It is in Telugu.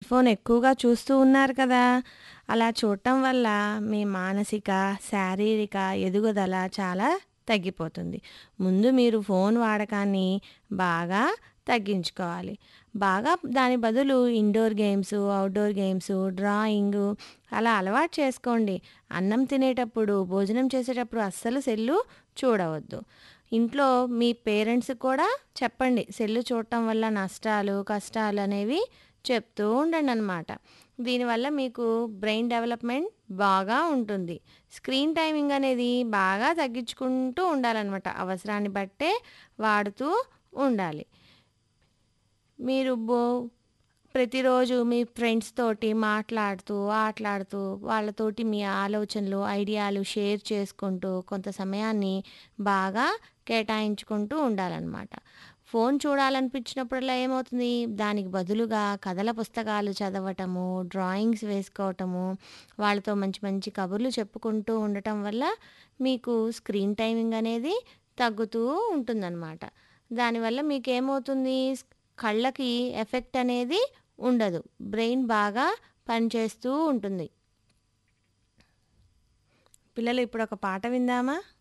ఫోన్ ఎక్కువగా చూస్తూ ఉన్నారు కదా అలా చూడటం వల్ల మీ మానసిక శారీరక ఎదుగుదల చాలా తగ్గిపోతుంది ముందు మీరు ఫోన్ వాడకాన్ని బాగా తగ్గించుకోవాలి బాగా దాని బదులు indoor games outdoor games drawing అలా అలవాటు చేసుకోండి అన్నం తినేటప్పుడు భోజనం చేసేటప్పుడు అస్సలు సెల్లు చూడవద్దు ఇంట్లో మీ పేరెంట్స్ కూడా చెప్పండి సెల్లు చూడటం వల్ల నష్టాలు కష్టాలు అనేవి చెప్తూ ఉండండి అనమాట దీనివల్ల మీకు బ్రెయిన్ డెవలప్మెంట్ బాగా ఉంటుంది స్క్రీన్ టైమింగ్ అనేది బాగా తగ్గించుకుంటూ ఉండాలన్నమాట అవసరాన్ని బట్టే వాడుతూ ఉండాలి మీరు బో ప్రతిరోజు మీ ఫ్రెండ్స్ తోటి మాట్లాడుతూ ఆటలాడుతూ వాళ్ళతోటి మీ ఆలోచనలు ఐడియాలు షేర్ చేసుకుంటూ కొంత సమయాన్ని బాగా కేటాయించుకుంటూ ఉండాలన్నమాట ఫోన్ చూడాలనిపించినప్పుడల్లా ఏమవుతుంది దానికి బదులుగా కథల పుస్తకాలు చదవటము డ్రాయింగ్స్ వేసుకోవటము వాళ్ళతో మంచి మంచి కబుర్లు చెప్పుకుంటూ ఉండటం వల్ల మీకు స్క్రీన్ టైమింగ్ అనేది తగ్గుతూ ఉంటుందన్నమాట దానివల్ల మీకు ఏమవుతుంది కళ్ళకి ఎఫెక్ట్ అనేది ఉండదు బ్రెయిన్ బాగా పనిచేస్తూ ఉంటుంది పిల్లలు ఇప్పుడు ఒక పాట విందామా